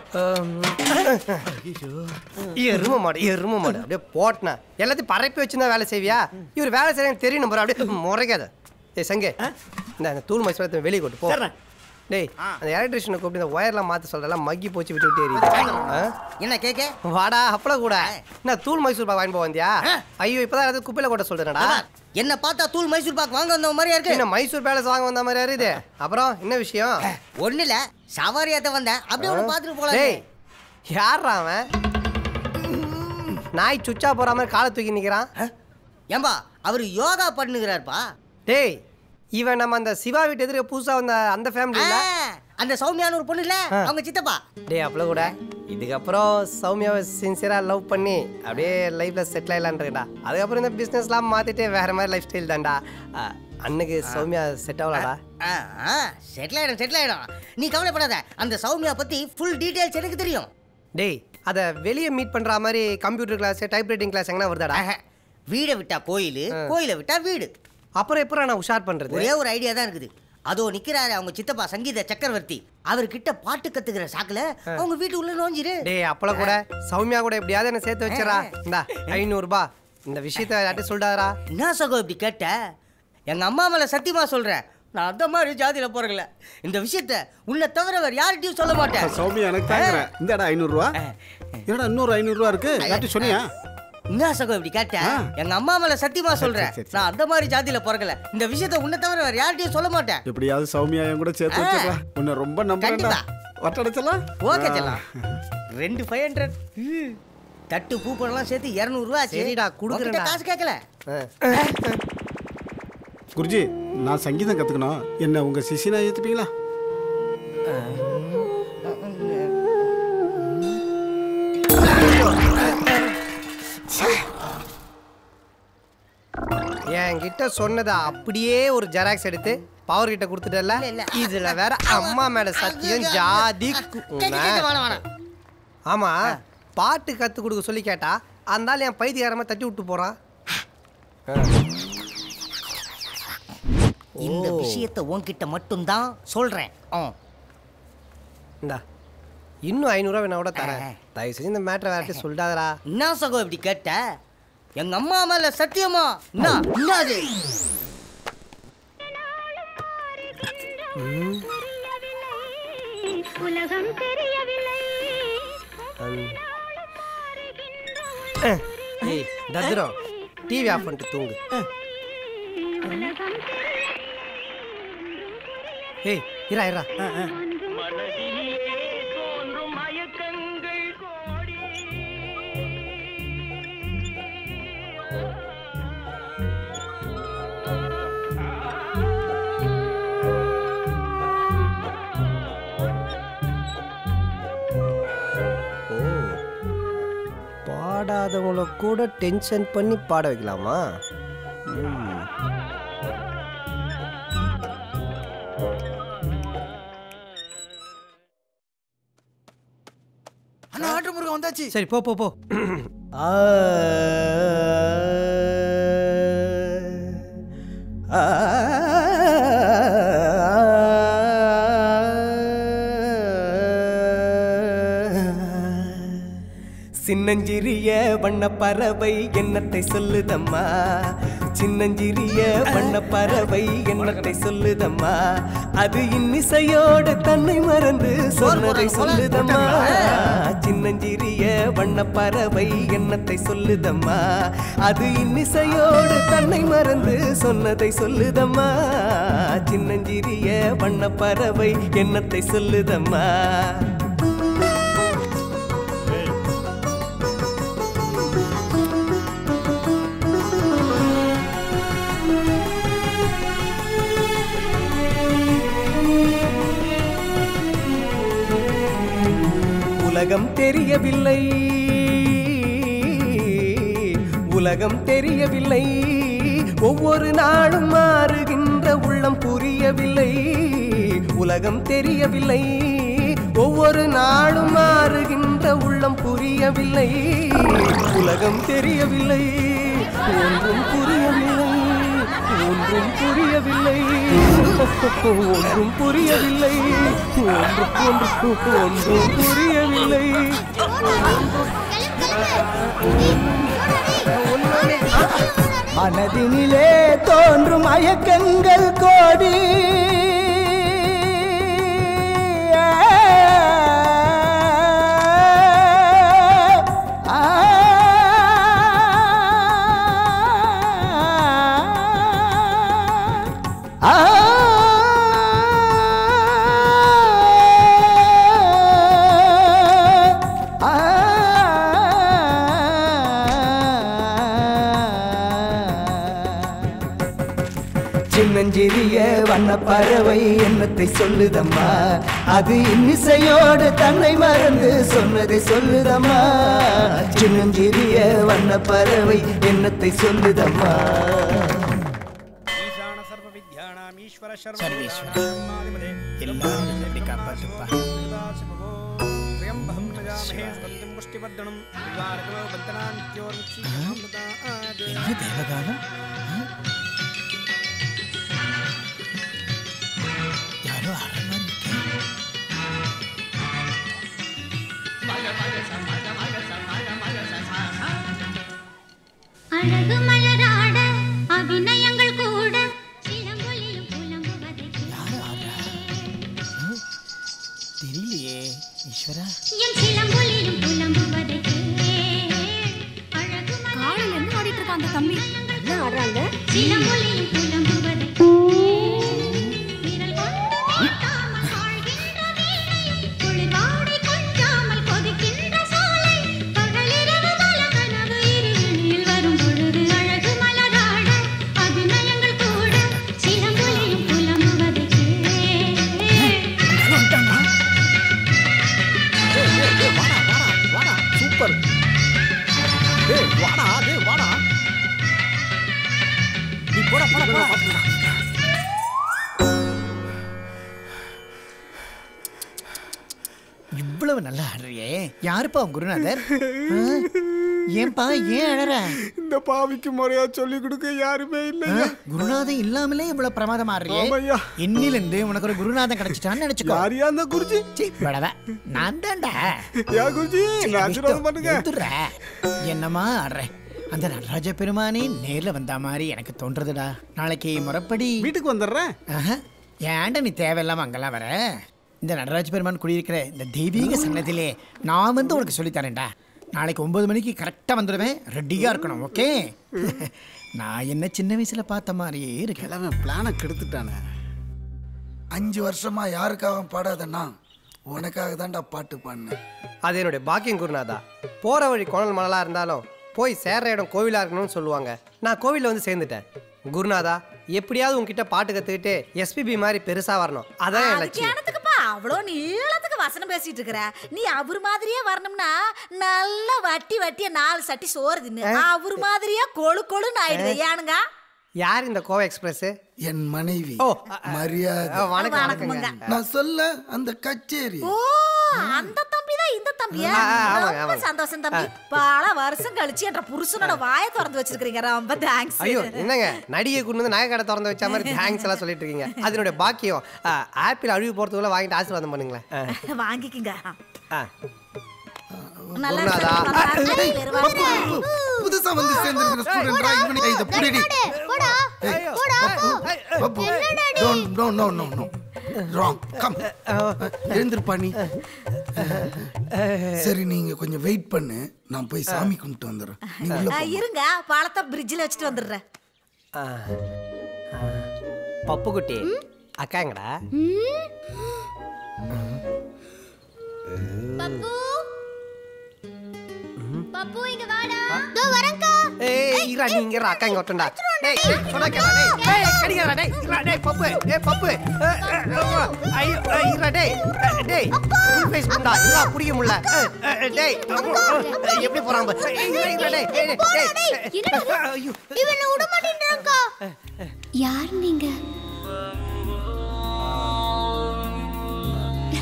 எரும மாடு எரும மாடு அப்படியே போட்டினா எல்லாத்தையும் பரப்பி வச்சுருந்தா வேலை செய்வியா இவர் வேலை செய்யறேன்னு தெரியணும் bro. அப்படியே முறைக்காத ஏய் சங்கே இந்த அந்த தூள் மைசூரத்தை வெளியே கொண்டு போ சரிண்ணே. டேய் அந்த எலக்ட்ரிஷியனை கூப்பிட்டு இந்த ஒயர்லாம் மாற்ற சொல்றலாம் மக்கி போச்சு விட்டு விட்டு எரியுது ஆ? என்ன கேக்க வாடா அப்பள கூட என்ன தூள் மைசூர் பாக் வாங்கி போக வந்தியா ஐயோ இப்பதான் ஏதாவது குப்பையில கொட்ட சொல்றேன்டா என்ன பார்த்தா தூள் மைசூர் பாக் வாங்க வந்த மாதிரியா இருக்கு என்ன மைசூர் பேலஸ் வாங்க வந்த மாதிரி இது அப்புறம் என்ன விஷயம் ஒண்ணு இல்ல சவாரியாத்த வந்தேன் அப்படியே ஒண்ணு பாத்துட்டு போலாம் டேய் யார்ரா அவன் நாய் சுச்சா போற மாதிரி காலை தூக்கி நிக்கிறான் ஏம்பா அவர் யோகா பண்ணுகிறாருப்பா டேய் இவன் நம்ம அந்த சிவா வீட்டு எதிர புதுசா வந்த அந்த ஃபேமிலி இல்ல அந்த சௌமியான ஒரு பொண்ணு இல்ல அவங்க சித்தப்பா டேய் அப்பள கூட இதுக்கப்புறம் சௌமியாவை சின்சியரா லவ் பண்ணி அப்படியே லைஃப்ல செட்டில் ஆயிடலான்னு இருக்கடா அதுக்கப்புறம் இந்த பிசினஸ்லாம் மாத்திட்டு வேற மாதிரி லைஃப் ஸ்டைல் தான்டா அஹ், அன்னைக்கு சௌமியா செட் ஆகலடா செட்டில் ஆயிடும் செட்டில் ஆயிடும் நீ கவலைப்படாத அந்த சௌமியா பத்தி ஃபுல் டீடைல்ஸ் எனக்கு தெரியும் டேய் அதை வெளியே மீட் பண்ற மாதிரி computer class type writing class எங்கன்னா வருதாடா வீடை விட்டா கோயில் கோயிலை விட்டா வீடு அப்புறம் எப்பறம் நான் உஷார் பண்றது ஒரே ஒரு ஐடியா தான் இருக்குது அதோ நிக்கிறாரு அவங்க சித்தப்பா சங்கீத சக்கரவர்த்தி அவர்கிட்ட பாட்டு கத்துக்கிற சாக்குல அவங்க வீட்டு உள்ள நோஞ்சிரு டேய் அப்பள கூட சௌமியா கூட எப்படியாவது என்ன சேர்த்து வச்சிடறா இந்தா ஐநூறுபா இந்த விஷயத்த யார்ட்டும் சொல்லிட்டாரா என்ன சகோ இப்படி கேட்ட எங்க அம்மா மேல சத்தியமா சொல்றேன் நான் அந்த மாதிரி ஜாதியில போறல இந்த விஷயத்த உன்னை தவிர வேற யார்கிட்டயும் சொல்ல மாட்டேன் சௌமியா எனக்கு தாங்குறேன் இந்தடா ஐநூறுரூவா என்னடா இன்னொரு ஐநூறுரூவா இருக்கு யார்ட்டும் சொன்னியா என்ன சகோ இப்படி கேட்ட எங்க அம்மா மேல சத்தியமா சொல்றேன் நான் அந்த மாதிரி ஜாதியில பிறக்கல இந்த விஷயத்த உன்னை தவிர வேற யார்கிட்டயும் சொல்ல மாட்டேன் எப்படியாவது சௌமியா என் கூட சேர்த்து வச்சிடறா உன்னை ரொம்ப நம்புறேன்டா வட்டடைச்சலாம் ஓகே செல்லாம் ரெண்டு ஃபைவ் ஹண்ட்ரட் தட்டு பூ பழம்லாம் சேர்த்து இரநூறுவா சரிடா, குடுக்குறேன்டா. காசு கேட்கல குருஜி நான் சங்கீதம் கத்துக்கணும் என்ன உங்க சிசினா ஏத்துப்பீங்களா என்கிட்ட சொன்னதை அப்படியே ஒரு ஜெராக்ஸ் எடுத்து பவர் கிட்ட கொடுத்துட்டல இதுல வேற அம்மா மேல சத்தியம் ஜாதி கு- வேணாம் வேணாம் ஆமா பாட்டு கத்து கொடுக்க சொல்லி கேட்டா அந்த ஆள் என் பைத்தியகாரமா தட்டி விட்டு போறான் இந்த விஷயத்தை உன்கிட்ட மட்டும்தான் சொல்றேன் ஆ. இந்தா இன்னும் ஐநூறுரூவா வேணா கூட தரேன் தயவு செஞ்சு இந்த மேட்ரை வேற சொல்லிட்டாதரா என்ன சகோ இப்படி கேட்ட எங்க அம்மா மேல சத்தியமா என்ன என்ன அது உலகம் தெரியவில்லை ஏய் தத்ரம் டிவி ஆஃப் பண்ணிட்டு தூங்கு ஏய் இரா இரா ஓ பாடாதவங்கள கூட டென்ஷன் பண்ணி பாட வைக்கலாமா ம். அண்ணா ஆட்டு முருகன் வந்தாச்சு சரி போ போ போ ஆ ஆ சின்னஞ்சிறிய வண்ண பறவை எண்ணத்தை சொல்லுதம்மா சின்னஞ்சிறிய வண்ண பறவை எண்ணத்தை சொல்லுதம்மா அது இன்னிசையோடு தன்னை மறந்து சொன்னதை சொல்லுதம்மா சின்னஞ்சிறிய வண்ண பறவை எண்ணத்தை சொல்லுதம்மா அது இன்னிசையோடு தன்னை மறந்து சொன்னதை சொல்லுதம்மா சின்னஞ்சிறிய வண்ண பறவை எண்ணத்தை சொல்லுதம்மா உலகம் தெரியவில்லை உலகம் தெரியவில்லை ஒவ்வொரு நாளும் மாறுகின்ற உள்ளம் புரியவில்லை உலகம் தெரியவில்லை ஒவ்வொரு நாளும் மாறுகின்ற உள்ளம் புரியவில்லை உலகம் தெரியவில்லை ஒன்றும் புரியவில்லை ஒன்றும் புரியவில்லை ஒன்றும் புரியவில்லை ஒன்றுக்கு ஒன்றுக்கு ஒன்றும் புரியவில்லை மனதினிலே தோன்றும் மயக்கங்கள் கோடி ஆ, ஆ, ஆ, சின்னஞ்சிறிய வண்ண பறவை என்னத்தை சொல்லுதம்மா அது இன்னிசையோடு தன்னை மறந்து சொன்னதை சொல்லுதம்மா சின்னஞ்சிறிய வண்ண பறவை என்னத்தை சொல்லுதம்மா என்ன தேவகானம் யாரோ அற மாதிரி இருக்கே. அழகு மலராட அபிநயங்கள் கூட சிலம்பொலியும் புலம்புவதை யாரு ஆடுறா? ஆ? தெரியலையே ஈஸ்வரா என் சிலம்பொலியும் புலம்புவதை அழகு காலையில இருந்து ஆடிட்டு இருக்கான் அந்த தம்பி என்ன ஆடுறாங்க சிலம்பொலியும் புலம்புவதை விரல் கொண்டு மீட்டாமல் வாழ்கின்ற வீணை, குளிர்வாடை கொஞ்சாமல் கொதிக்கின்ற சோலை, பகலிரவு மலகனவு இருளில் வரும் பொழுது அழகு மலராட, அபிநயங்கள் கூட சிலம்பொலியும் புலம்புவதை சூப்பர் டேய் வாடா டேய் வாடா நீ போடா போடா போடா இவ்வளவு நல்லா ஆடுறியே யாருப்பா உன் குருநாதர் ஆ? ஏன்பா ஏன் அழற இந்த பாவிக்கு முறையா சொல்லி கொடுக்க யாருமே ஆ? இல்லைங்க குருநாதன் இல்லாமலே இவ்வளவு பிரமாதம் ஆடுறியே ஆமாய்யா. இன்னிலிருந்து உனக்கு ஒரு குருநாதன் கிடைச்சிட்டான்னு நினைச்சுக்கோ யாரியா அந்த குருஜி சீ, படவ. நான் தான்டா யா குருஜி நான் ஆசீர்வாதம் பண்ணுங்க எடுத்துடுற. என்னம்மா ஆடுற அந்த நடராஜ பெருமானே நேர்ல வந்த மாதிரி எனக்கு தோன்றதுடா நாளைக்கு முறைப்படி வீட்டுக்கு வந்துடுறேன் ஆஹா, ஏன்டா நீ தேவையில்லாம அங்கெல்லாம் வர இந்த நடராஜ பெருமான் குடியிருக்கிற இந்த தெய்வீக சன்னதிலே நான் வந்து உனக்கு சொல்லித் தரேன்டா நாளைக்கு ஒன்பது மணிக்கு கரெக்டாக வந்துடுவேன் ரெடியாக இருக்கணும் ஓகே நான் என்ன சின்ன வயசுல பார்த்த மாதிரியே இருக்கேன் கிழமை பிளானை கெடுத்துட்டானே அஞ்சு வருஷமா யாருக்காக பாடாதண்ணா உனக்காக தான்டா பாட்டு பாடினேன் அது என்னுடைய பாக்கியம் குருநாதா போற வழி கோணல் மணலா இருந்தாலும் போய் சேர்ற இடம் கோவிலா இருக்கணும்னு சொல்லுவாங்க நான் கோவில்ல வந்து சேர்ந்துட்டேன் குருநாதா எப்படியாவது உங்ககிட்ட பாட்டு கத்துக்கிட்டு எஸ்பிபி மாதிரி பெருசா வரணும் அதான் என் அதுக்கு லட்சியம் எனத்துக்குப்பா அவ்வளோ நீளத்துக்கு வசனம் பேசிட்டு இருக்கிற நீ அவர் மாதிரியே வரணும்னா நல்லா வட்டி வட்டிய நாலு சட்டி சோறு தின்னு அவர் மாதிரியே கொழு கொழுன்னு ஆயிடுது ஏனுங்க யார் இந்த கோவை எக்ஸ்பிரஸ் என் மனைவி ஓ, அ- அ- மரியாதை வணக்கம் வணக்கமுங்க. வணக்கங்க நான் சொல்ல அந்த கச்சேரி ஓ அந்த தம்பி தான் இந்த தம்பியா ஆ, ஆ, ஆமாங்க, ரொம்ப ஆமாங்க. சந்தோஷம் தம்பி பல வருஷம் கழிச்சு என்ற புருஷனோட வாயை திறந்து வச்சிருக்கீங்க ரொம்ப தேங்க்ஸ் ஐயோ என்னங்க நடிகை கொண்டு வந்து நகை கடை திறந்து வச்ச மாதிரி தேங்க்ஸ் எல்லாம் சொல்லிட்டு இருக்கீங்க அதனுடைய பாக்கியம் ஆ, ஆப்பிள் அழிவு போறதுக்குள்ள வாங்கிட்டு ஆசீர்வாதம் பண்ணுங்களேன் ஆ, வாங்கிக்கங்க ஆ. நல்லா குருநாதா. இருக்கணும். ஏய், பப்பு, பப்பு, புதுசா வந்து சேர்ந்திருக்கிற ஸ்டூடெண்ட்ரா இவனை இத புடிடி ஏய், Pappu, Pappu don't no no no no wrong come எழுந்திருப்பா நீ சரி நீங்க கொஞ்சம் வெயிட் பண்ணு நான் போய் சாமி கும்பிட்டு வந்துடுறேன் நீ உள்ள ஆ, போ. இருங்க பழத்தை பிரிட்ஜில் வச்சுட்டு வந்துடுறேன் ஆ. ஆ. பப்பு குட்டி அக்காங்கடா பப்பு பப்பு இங்க வாடா தோ வரேன்க்கா ஏய் இரா நீ இங்க இரா, அக்கா இங்க வரட்டும்டா டேய் சொன்னா கேளா டேய் டேய் கடிங்கடா டேய் இரா டேய் பப்பு ஏய் பப்பு அஹ், அஹ், அஹ், ஐயோ அஹ், இரா டேய் அஹ், டேய் ஃபுல் ஃபேஸ் பண்ணா இரா புடிக்க முடியல அஹ், அஹ், டேய் அஹ், அஹ், எப்படி போறான் பாரு. ஏய், இரா இரா டேய் டேய் டேய் டேய் ஐயோ இவனை விட மாட்டேன்றாங்கக்கா யார் நீங்க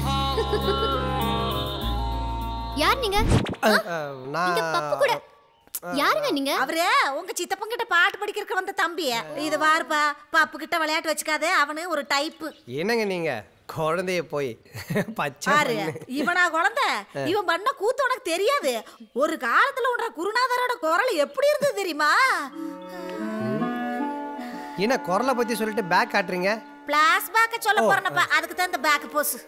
யார் நீங்க அஹ், அஹ், இங்க பப்பு கூட நான் யாருங்க நீங்க அவரு உங்க சித்தப்பன் கிட்ட பாட்டு படிக்கிறதுக்கு வந்த தம்பி இது பாருப்பா பாப்பு கிட்ட விளையாட்டு வச்சுக்காதே அவனு ஒரு டைப்பு என்னங்க நீங்க குழந்தைய போய் பச்சை பாரு மண்ணு. இவனா குழந்தை இவன் பண்ண கூத்து உனக்கு தெரியாது ஒரு காலத்துல உன்ற குருநாதரோட குரல் எப்படி இருந்தது தெரியுமா என்ன குரலை பத்தி சொல்லிட்டு பேக் காட்டுறீங்க பிளாஸ் பேக்க சொல்ல போறனப்பா அதுக்கு தான் இந்த பேக் போஸ்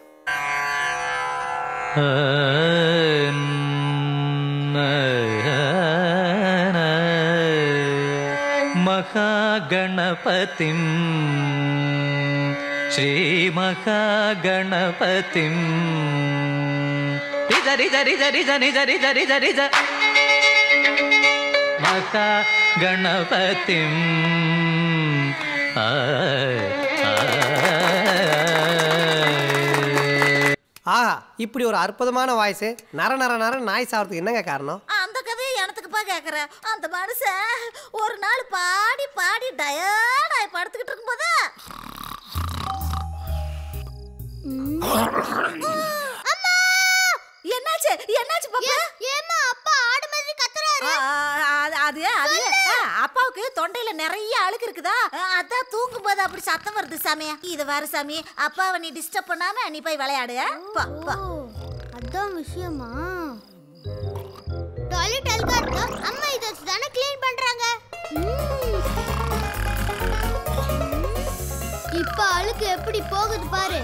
महागणपतिं श्रीमहागणपतिं रिज रिज रिज रिज निज रिज रिज रिज महागणपतिं आ, आ, ஆஹா இப்படி ஒரு அற்புதமான வாய்ஸ் நர நர நர நாய் சாவறதுக்கு என்னங்க காரணம் அந்த கதையை எனக்குப்பா கேக்குற அந்த மனுஷன் ஒரு நாள் பாடி பாடி டயர்ட் ஆகி படுத்துக்கிட்டு இருக்கும்போது என்னாச்சு என்னாச்சு பாப்பா ஏமா அப்பா ஆடு மாதிரி கத்துறாரு அது அது ஆ, அப்பாவுக்கு தொண்டையில நிறைய அழுக்கு இருக்குதா ஆ, அதான் தூங்கும் போது அப்படி சத்தம் வருது சாமி இது வர சாமி அப்பாவை நீ டிஸ்டர்ப் பண்ணாம நீ போய் விளையாடு ஆ? பா, பா. அதான் விஷயமா டாய்லெட் அழுக்கா இருக்கு அம்மா இதை வச்சு தானே க்ளீன் பண்றாங்க ம். இப்ப அழுக்கு எப்படி போகுது பாரு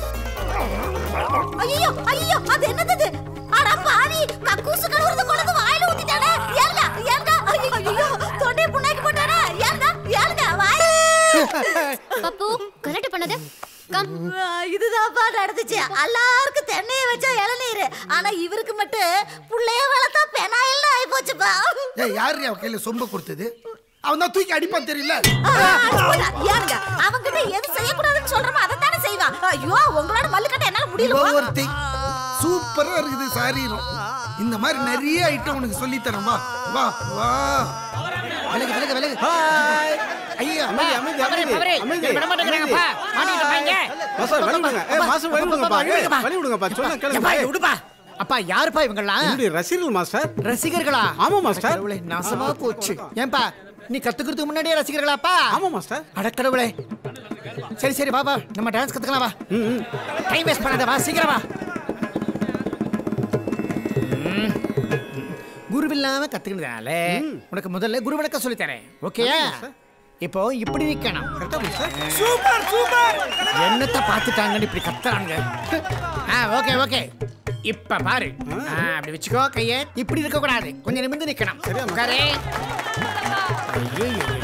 ஐயோ ஐயோ அது என்னது இது? அட பாவி கக்கூசு கழுவுறது கொண்டு வாயில ஊத்திட்டானே ஏங்க ஏங்க ஐயோ தொண்டை புண்ணாக்கி போட்டானே ஏங்க ஏங்க வாய் பப்பு கரெக்ட் பண்ணது கம் இதுதான்ப்பா நடந்துச்சு எல்லாருக்கும் தென்னைய வச்சா இளநீர் ஆனா இவருக்கு மட்டும் புள்ளைய வளர்த்தா பெனாயில் ஆகி போச்சுப்பா ஏய் யார் அவன் கையில சொம்ப கொடுத்தது அவன் தான் தூக்கி அடிப்பான் தெரியல ஏங்க அவங்கிட்ட எது செய்யக்கூடாதுன்னு சொல்றோமோ அதை தானே செய்வான் ஐயோ உங்களோட மல்லுக்கட்ட என்னால முடியல இவ போ. ஒருத்தி சூப்பரா இருக்குது சாரீரம் இந்த மாதிரி நிறைய ஐட்டம் உனக்கு சொல்லி தரேன் வா வா வா விலகு விலகு விலகு ஐயா அமைதி அமைதி அமைதி அமைதி மாஸ்டர் வழி விடுங்க ஏ மாஸ்டர் வழி விடுங்கப்பா ஏய், வழி விடுங்கப்பா சொன்னா கேளுங்க ஏய், விடுப்பா அப்பா யாருப்பா இவங்கெல்லாம் என்னுடைய ரசிகர்கள் மாஸ்டர் ரசிகர்களா ஆமா மாஸ்டர் கடவுளே நாசமா போச்சு ஏன்பா நீ கத்துக்கிறதுக்கு முன்னாடியே ரசிகர்களாப்பா ஆமா மாஸ்டர் அடக்கடவுளே சரி சரி வா வா நம்ம டான்ஸ் கத்துக்கலாம் வா டைம் வேஸ்ட் பண்ணாத வா சீக்கிரம் வா ம். குருவில்லாம கத்துக்கிட்டதால உனக்கு முதல்ல குரு வணக்கம் சொல்லி தரேன் ஓகேயா இப்போ இப்படி நிக்கணும் சூப்பர் சூப்பர் என்னத்த பார்த்துட்டாங்கன்னு இப்படி கத்துறாங்க ஆ ஓகே ஓகே இப்ப பாரு ஆ, அப்படி வச்சுக்கோ கைய இப்படி இருக்க கூடாது கொஞ்சம் நிமிர்ந்து நிக்கணும் உட்காரு ஐயையோ.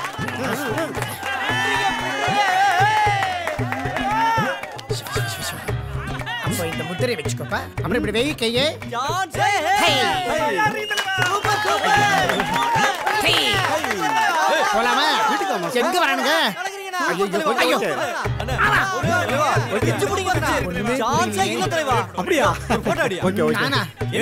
அப்போ இந்த முத்திரை வச்சுக்கோப்பா அப்புறம் இப்படி வெயி கையே போலாமா எங்க வரானுங்க ஐயோ அப்படியா ஓகே ஓகே நானா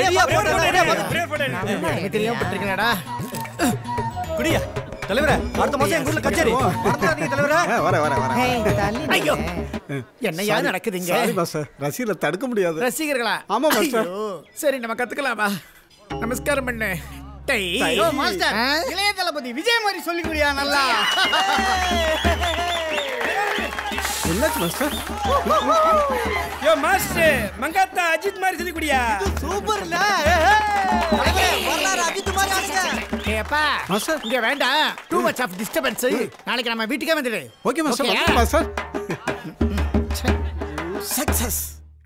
எனக்கு தெரியாம பட்டிருக்கேனடா குடியா தலைவரே அடுத்த மாசம் எங்க ஊர்ல கச்சேரி மறந்துடாதீங்க தலைவரே ஏ, வரேன் வரேன் வரேன் ஐயோ என்னையா நடக்குதுங்க சாரி மாஸ்டர் ரசிகர்களை தடுக்க முடியாது ரசிகர்களா ஆமா, மாஸ்டர். ஐயோ, சரி நம்ம கத்துக்கலாமா நமஸ்காரம் பண்ணு டை ஓ, மாஸ்டர் இளைய தளபதி விஜய் மாதிரி சொல்லிக்கூடியா நல்லா என்னாச்சு master yo master Mankatha Ajith மாதிரி சொல்லி குடியா சூப்பர்ல வரலாறு அஜித் மாதிரி ஆச்சுங்க ஏப்பா மாஸ்டர். இங்க வேண்டாம் டூ மச் ஆஃப் டிஸ்டர்பன்ஸ் நாளைக்கு நம்ம வீட்டுக்கே வந்துடு ஓகே மாஸ்டர் ஓகேயா? ஓகே மாஸ்டர் சக்சஸ்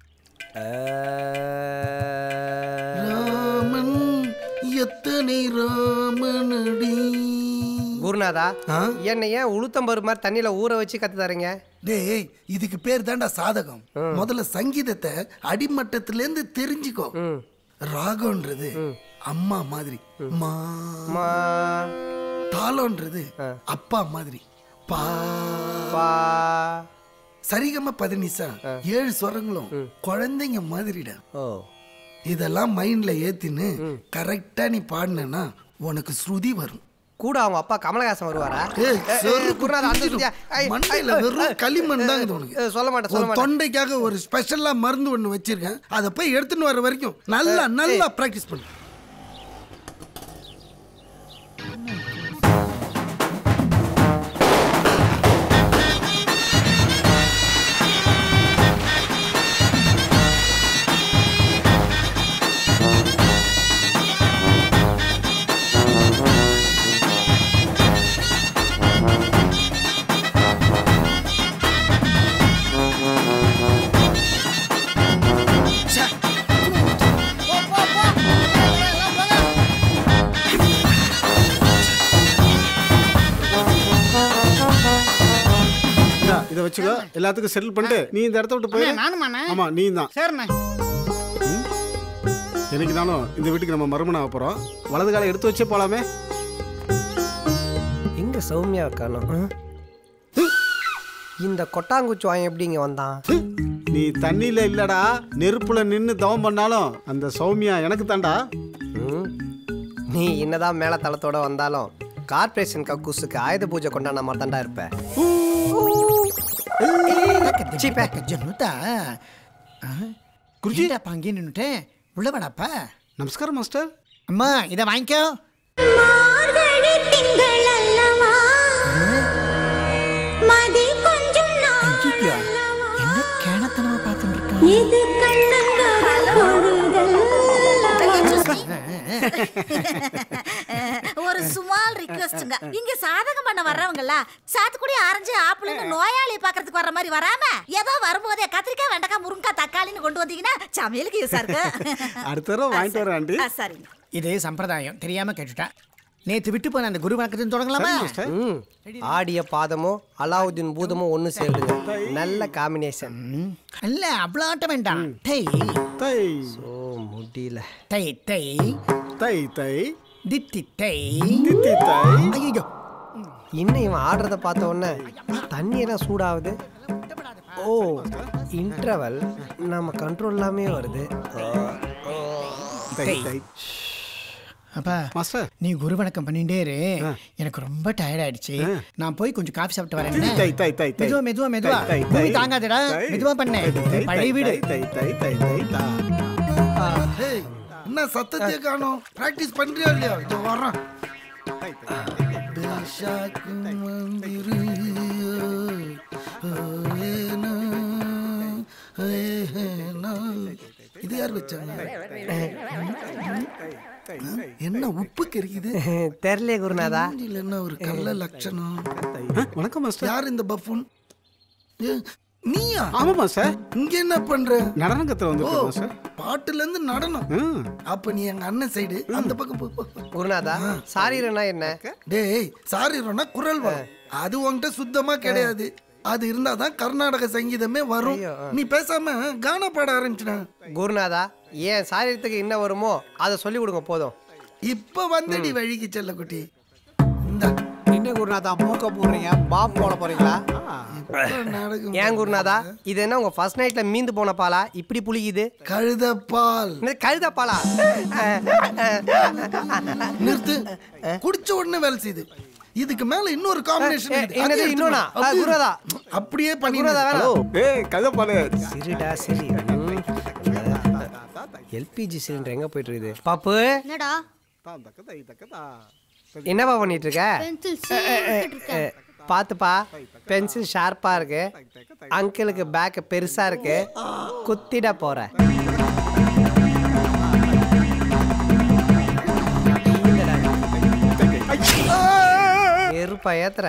ராமன் எத்தனை ராமனடி குருநாதா ஆ? என்ன ஏன் உளுத்தம்பரு மாதிரி தண்ணியில ஊற வச்சு கத்து தரீங்க டேய் இதுக்கு பேர் தான்டா சாதகம் முதல்ல சங்கீதத்தை அடிமட்டத்துல இருந்து தெரிஞ்சுக்கோ ராகம்ன்றது அம்மா மாதிரி மா மா தாளம்ன்றது அப்பா மாதிரி பா பா சரிகம பதினிசா ஏழு ஸ்வரங்களும் குழந்தைங்க மாதிரிடா ஓ இதெல்லாம் மைண்ட்ல ஏத்தின்னு கரெக்டா நீ பாடினா உனக்கு ஸ்ருதி வரும் கூட அவங்க அப்பா கமலஹாசன் வருவாரா ஏய், ஏ, ஏ, செருப்பு குருநாதா, அந்த பிஞ்சிடும். சுத்தியா? ஐ, ஐ, மண்டையில ஐ, வெறும் ஐ, களிமண் தான் இது உனக்கு ஏ, சொல்ல மாட்டேன் சொல்ல உன் மாட்டேன் தொண்டைக்காக ஒரு ஸ்பெஷலா மருந்து ஒண்ணு வச்சிருக்கேன் அதை போய் எடுத்துன்னு வர வரைக்கும் நல்லா நல்லா பிராக்டிஸ் பண்ணு வச்சுக்கோ எல்லாத்துக்கும் செட்டில் பண்ணிட்டு நீ இந்த இடத்த விட்டு போய் அண்ணே, நானுமாண்ணே? ஆமா நீ தான் சரிண்ணே என்னைக்குனாலும் இந்த வீட்டுக்கு நம்ம மறுமணம் ஆக போறோம் வலது காலை எடுத்து வச்சே போலாமே எங்க சௌமியா காணோம் ஆ? இந்த கொட்டாங்குச்சி வாங்க எப்படி இங்க வந்தான் நீ தண்ணியில இல்லடா நெருப்புல நின்னு தவம் பண்ணாலும் அந்த சௌமியா எனக்கு தாண்டா ம். நீ என்னதான் மேல தளத்தோட வந்தாலும் கார்பரேஷன் கக்கூசுக்கு ஆயுத பூஜை கொண்டாடின மாதிரி தாண்டா இருப்ப சீப்பே ஜன்னுதா குருஜி அங்கே நின்னுட்டேன் உள்ள வாடாப்பா நமஸ்காரம் மாஸ்டர் அம்மா இதை வாங்கிக்கோ மார்கழி திங்கள் அல்லவா மதி கொஞ்சம் ஐயோ என்ன கேணத்தனமா பார்த்துட்டு இருக்கா இது கண்ணங்கால் பொழுதல்லவா ஒரு சுமால் ரிக்வெஸ்ட்ங்க இங்க சாதகம் பண்ண வர்றவங்கல்ல சாத்துக்குடி ஆரஞ்சு ஆப்பிள்னு நோயாளியை பாக்குறதுக்கு வர்ற மாதிரி வராம ஏதோ வரும்போதே கத்திரிக்காய் வெண்டைக்காய் முருங்கைக்காய் தக்காளின்னு கொண்டு வந்தீங்கன்னா சமையலுக்கு யூஸா இருக்கு அடுத்த தடவை வாங்கிட்டு வரேன் ஆண்டி ஆ, சரிங்க இது சம்பிரதாயம் தெரியாம கேட்டுட்டா நேத்து விட்டு போன அந்த குரு வணக்கத்தையும் தொடங்கலாமா ம். ஆடிய பாதமும் அலாவுதீன் பூதமும் ஒன்று சேருங்க நல்ல காம்பினேஷன் ம், இல்ல அவ்வளோ ஆட்ட வேண்டாம் டை தை ஓ முடியல தை தை தை தை தித்தி தை தித்தி தை ஐயோ இன்னும் இவன் ஆடுறத பார்த்த உடனே தண்ணி எல்லாம் சூடாகுது ஓ இன்டர்வல் நம்ம கண்ட்ரோல் இல்லாமே வருது தை தை அப்பா மாஸ்டர் நீ குரு வணக்கம் பண்ணிட்டே இரு எனக்கு ரொம்ப டயர்ட் ஆயிடுச்சு நான் போய் கொஞ்சம் காஃபி சாப்பிட்டு வரேன் தை, தை, தை, தை. மெதுவா மெதுவா மெதுவா தை, தை, பூமி தை. தாங்காதடா தை, மெதுவா பண்ணு தை, தை, பழைய வீடு தை, தை, தை, தை, தா. ஏய், என்ன சத்தத்தையே காணோம் பிராக்டிஸ் பண்றியா இல்லையா இதோ வர்றேன் பேஷாக்கு மந்திரு, ஏனா, ஏனா. இது யார் வச்சாங்க என்ன உப்பு கறிக்குது தெரியலையே குருநாதா மூஞ்சில என்ன ஒரு கள்ள லட்சணம் ஆ, வணக்கம் மாஸ்டர் யார் இந்த பஃபூன் ஏ, நீயா ஆமா மாஸ்டர் இங்க என்ன பண்ற நடனம் கத்துல ஓ வந்துருக்கோம் மாஸ்டர் பாட்டுல இருந்து நடனம் ம். அப்ப நீ எங்க அண்ணன் சைடு அந்த பக்கம் போ, போ, போ. குருநாதா சாரீரனா என்ன டேய் சாரி ரோனா குரல் வரும் அது உன்கிட்ட சுத்தமா கிடையாது அது இருந்தாதான் கர்நாடக சங்கீதமே வரும் நீ பேசாம கானா பாட ஆரம்பிச்சிட குருநாதா ஏன் சாரீரத்துக்கு என்ன வருமோ அதை சொல்லி கொடுங்க போதும் இப்ப வந்தடி வழிக்கு செல்ல குட்டி இந்த என்ன குருநாதா மூக்க போடுறீங்க பாப் போட போறீங்களா நாடகம் ஏன் குருநாதா இது என்ன உங்க ஃபர்ஸ்ட் நைட்ல மீந்து போன பாலா இப்படி புளிக்குது கழுதப்பால் என்னது கழுத பாலா நிறுத்து குடிச்ச உடனே வேலை செய்யுது இதுக்கு மேல இன்னொரு காம்பினேஷன் ஏ, என்னது இன்னொன்னா? ஆ, குருநாதா. அப்படியே பண்ணி குருநாதா ஹலோ வேணாம் ஏய் கதை பாரு சரிடா சரி எல்பிஜி சிலிண்டர் எங்க போயிட்டு இருக்குது பாப்பு என்னடா தான் தக்க தை தக்க தா. என்னப்பா பண்ணிட்டு இருக்க பென்சில் சீக்கிட்டு இருக்கேன் அஹ், பாத்துப்பா பென்சில் ஷார்ப்பா இருக்கு அங்கிளுக்கு பேக் பெருசா இருக்கு குத்திட போற எருப்பா ஏத்துற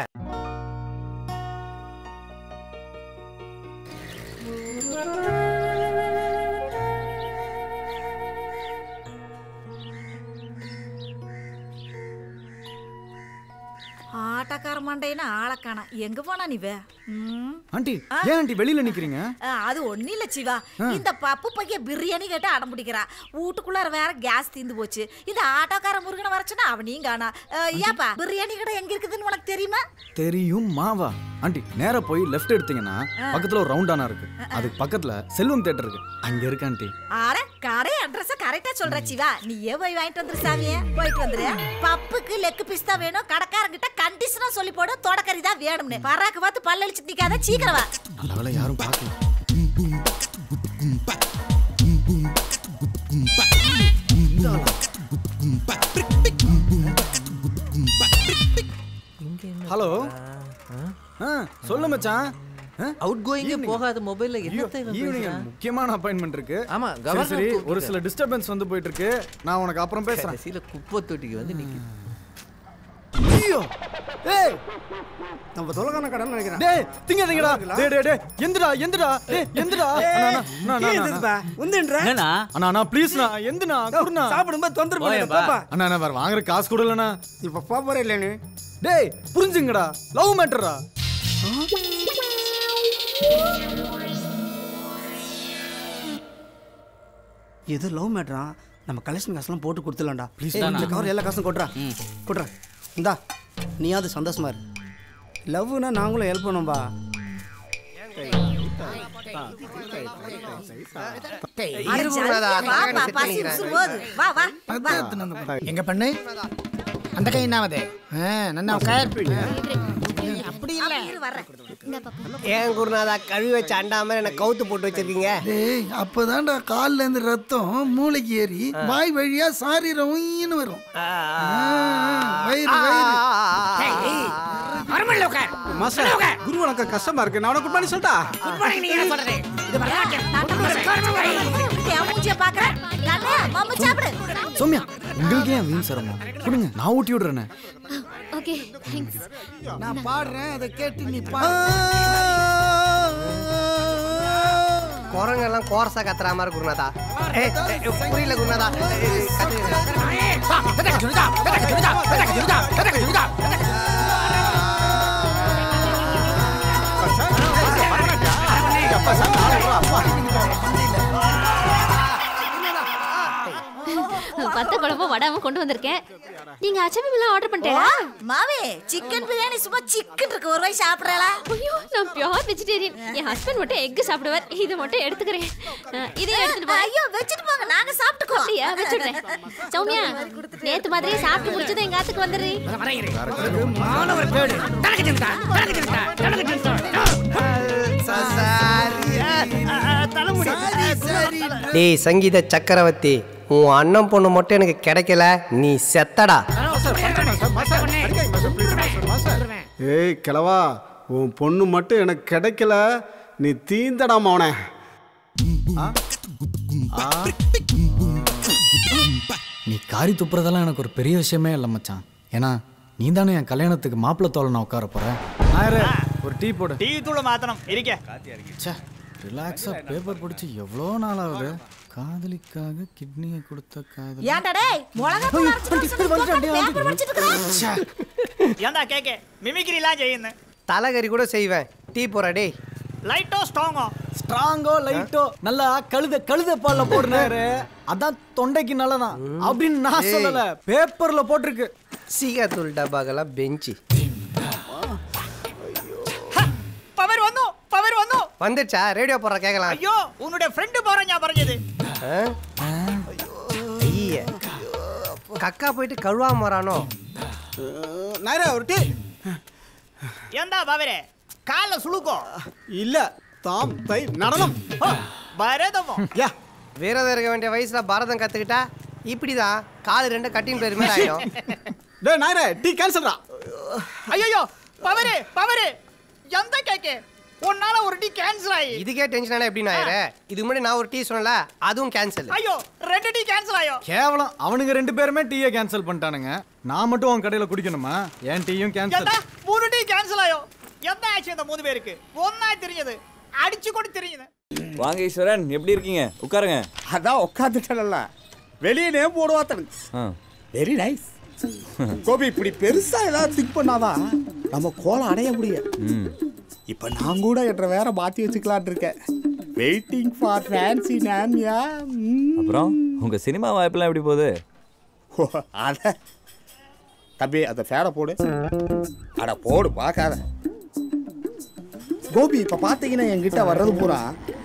ஆட்டக்கார மண்டைன்னு ஆளக்கானா எங்க போனா நீ வே ம். ஆண்டி ஏன் ஆண்டி வெளியில நிக்கிறீங்க ஆ, அது ஒண்ணும் இல்ல சிவா இந்த பப்பு பையன் பிரியாணி கேட்டு அடம் பிடிக்கிறா வீட்டுக்குள்ளார வேற கேஸ் தீந்து போச்சு இந்த ஆட்டோக்கார முருகனை வரச்சுன்னா அவனையும் காணா ஆ, ஏப்பா பிரியாணி கடை எங்க இருக்குதுன்னு உனக்கு தெரியுமா தெரியும் மாவா ஆண்டி நேரா போய் லெஃப்ட் எடுத்தீங்கன்னா பக்கத்துல ஒரு ரவுண்டானா இருக்கு அதுக்கு பக்கத்துல செல்வம் தேட்டர் இருக்கு அங்க இருக்கு ஆண்டி ஆட கடை அட்ரஸ் கரெக்டா சொல்ற சிவா நீயே போய் வாங்கிட்டு வந்துரு சாமியே போயிட்டு வந்துரு பப்புக்கு லெக் பீஸ் தான் வேணும் கடைக்காரங்கிட்ட கண்டிஷனா சொல்லி போடு தொடக்கறி தான் வேணும்னு பராக்கு பார்த்து பல்லளிச்சு நிக்காத சீக்கிரம் வா நல்ல வேளை யாரும் பார்க்கல ஹலோ ஆ சொல்லு மச்சான் அவுட் கோயிங்கே போகாத மொபைல்ல என்னத்தை இவன் ஈவினிங் பேசுறான்? முக்கியமான அப்பாயின்மெண்ட் இருக்கு ஆமா, சரி, கவர்னர் சரி ஒரு கூப்பிட்டு சில டிஸ்டர்பன்ஸ் வந்து போயிட்டு இருக்கு நான் உனக்கு அப்புறம் பேசுறேன் கடைசியில குப்பை தொட்டிக்கு வந்து நிக்குது ஐயோ ஏய் நம்ம தொலைக்கான கடன் நினைக்கிறேன் டேய் திங்காதீங்கடா டேய் டேய் டேய் எந்திரா எந்திரா டேய் எந்திரா அண்ணா, அண்ணா, அண்ணா, அண்ணா, அண்ணா. உந்துன்ற என்னண்ணா அண்ணா அண்ணா ப்ளீஸ்ண்ணா எந்துண்ணா குடுண்ணா சாப்பிடும்போது தொந்தரவு போயேன் பண்ணாத, பா. பாப்பா அண்ணா அண்ணா வேற வாங்குற காசு கொடுலண்ணா இப்ப போறே இல்லைன்னு டேய் புரிஞ்சுங்கடா லவ் மேட்டரா இது லவ் மேட்ரா நம்ம கலெக்ஷன் காசுலாம் போட்டு கொடுத்துலாம்டா ப்ளீஸ் தானா? இந்த கவர் எல்லா காசும் கொட்டுறா கொட்டுறா இந்தா நீயாவது சந்தோஷமா இரு லவ்னா நாங்களும் ஹெல்ப் பண்ணுவோம்பா இரு குருநாதா, வாப்பா, set பசி பண்ணிக்கிறேன். உசுறு போகுது. வா வா எங்க பண்ணு அந்த கை என்னாவது நன்னா உட்கார் அப்படி இல்ல இரு வர்றேன் ஏன் குருநாதா கழுவி வச்ச அண்டா மாதிரி என்ன கவுத்து போட்டு வச்சிருக்கீங்க டேய் அப்பதான்டா கால்ல இருந்து ரத்தம் மூளைக்கு ஏறி வாய் வழியா சாரீரம்னு வரும் ஆ, வயிறு வயிறு அரமல்ல உட்கார் மாஸ்டர் குரு வணக்கம் கஷ்டமா இருக்கு நான் உனக்கு குட் மார்னிங் சொல்லிட்டா குட் மார்னிங் நீங்க என்ன சொல்றது இது பரவாயில்ல என் மூஞ்சிய பாக்குறேன் கண்ணு மம்மு சாப்பிடு சௌமியா உங்களுக்கு ஏன் வீண் சிரமம் கொடுங்க நான் ஊட்டி விடுறேனே ஓகே தேங்க்ஸ் நான் பாடுறேன் அதை கேட்டு நீ பாடு குரங்கெல்லாம் கோரசா கத்துற மாதிரி குருநாதா ஏய், ஏய், புரியல குருநாதா ஏய், கத்துங்க. வத்த குழம்பு வடாம கொண்டு வந்திருக்கேன் நீங்க அச்சமி எல்லாம் ஆர்டர் பண்ணிட்டேனா மாவே சிக்கன் பிரியாணி சும்மா சிக்கன் இருக்கு ஒரு வாய் சாப்பிடறா ஐயோ நான் பியூர் வெஜிடேரியன் என் ஹஸ்பண்ட் மட்டும் எக் சாப்பிடுவார் இதை மட்டும் எடுத்துக்கிறேன் அஹ், இதையும் எடுத்துட்டு போங்க ஐயோ வச்சுட்டு போங்க நாங்க சாப்பிட்டுக்கோ அப்படியா வச்சுடுறேன் சௌமியா நேத்து மாதிரியே சாப்பிட்டு முடிச்சது எங்க ஆத்துக்கு வந்துடுறீ மாணவர் கேடு தனக்கு சிந்தா தனக்கு சிந்தா தனக்கு சிந்தா தலைமுடி டேய் சங்கீத சக்கரவர்த்தி உன் அண்ணன் பொண்ணு மட்டும் எனக்கு கிடைக்கல நீ செத்தடா ஏய் கிழவா உன் பொண்ணு மட்டும் எனக்கு கிடைக்கல நீ தீந்தடா மவனே நீ காரி துப்புறதெல்லாம் எனக்கு ஒரு பெரிய விஷயமே இல்லை மச்சான் ஏன்னா நீ தானே என் கல்யாணத்துக்கு மாப்பிள்ளை தோலை நான் உட்கார போறேன் ஆயிரம் ஒரு டீ போடு டீ தூள மாத்தணும் இருக்க ச்சே ரிலாக்ஸா பேப்பர் படிச்சு எவ்வளோ நாள் ஆகுது காதலிக்காக கிட்னியை கொடுத்த காதலி ஏன்டா டேய் மிளகா தூள் அரைச்சிட்டு வர சொல்லி பேப்பர் படிச்சிட்டு இருக்கறேன் ஏன்டா கேக்க மிமிக்ரிலாம் ചെയ്യുന്നു தலைகறி கூட செய்வேன் டீ போற டேய் லைட்டோ ஸ்ட்ராங்கோ ஸ்ட்ராங்கோ லைட்டோ நல்லா கழுத கழுத பால்ல போடுனாரு அதான் தொண்டைக்கு நல்லதான் அப்படின்னு நான் ஏய். சொல்லல பேப்பர்ல போட்டிருக்கு சீகாத்தூள் டப்பாக்கெல்லாம் பெஞ்சு പവർ വന്നു പവർ വന്നു வந்துச்சா ரேடியோ போடுற கேட்கலாம் അയ്യോ ഉന്നുടെ ഫ്രണ്ട് പോറാ ഞാൻ പറഞ്ഞത് ஐய கக்கா போயிட்டு கழுவாம வரானோ நேரா ஒரு டீ എന്താ പവരെ കാല സുളുക്കോ இல்ல தாம் தை நடனம் ഭരതമോ யா விரதம் இருக்க வேண்டிய வயசுல பரதம் கத்துக்கிட்டா இப்படிதான் காலு ரெண்டு கட்டிங் பேர் மாதிரி ஆயிடும் டேய் நாயரே டீ கேன்சல்டா അയ്യോ പവരെ പവരെ എന്താ കേക്ക് உன்னால ஒரு டீ கேன்சல் ஆயி இதுக்கே டென்ஷன் ஆனா எப்படி ஆயிரு இதுக்கு முன்னாடி நான் ஒரு டீ சொன்னல அதுவும் கேன்சல் ஐயோ ரெண்டு டீ கேன்சல் ஆயோ கேவலம் அவனுங்க ரெண்டு பேருமே டீயை கேன்சல் பண்ணிட்டானுங்க நான் மட்டும் உன் கடையில குடிக்கணுமா என் டீயும் கேன்சல் എന്താ മൂന്ന് ടീ ക്യാൻസൽ ആയോ എന്താ ആச்சு இந்த மூணு பேருக்கு ஒன்னா தெரிஞ்சது அடிச்சு கொண்டு தெரியுது வாங்க ஈஸ்வரன் எப்படி இருக்கீங்க உட்காருங்க அதான் உட்காந்துட்டல வெளியே நேம் போடுவாத்தன் ஆ வெரி நைஸ் கோபி இப்படி பெருசா ஏதாவது திங்க் பண்ணாதான் நம்ம கோலம் அடைய முடியும் ம் இப்ப நான் கூட என்ற வேற மாத்தி வச்சுக்கலான் இருக்கேன் வெயிட்டிங் ஃபார் ஃபேன்சி நேம்யா அப்புறம் உங்க சினிமா வாய்ப்பெல்லாம் எப்படி போகுது அத தம்பி அந்த ஃபேனை போடு அட போடு பார்க்காத கோபி இப்ப பாத்தீங்கன்னா என்கிட்ட வர்றது பூரா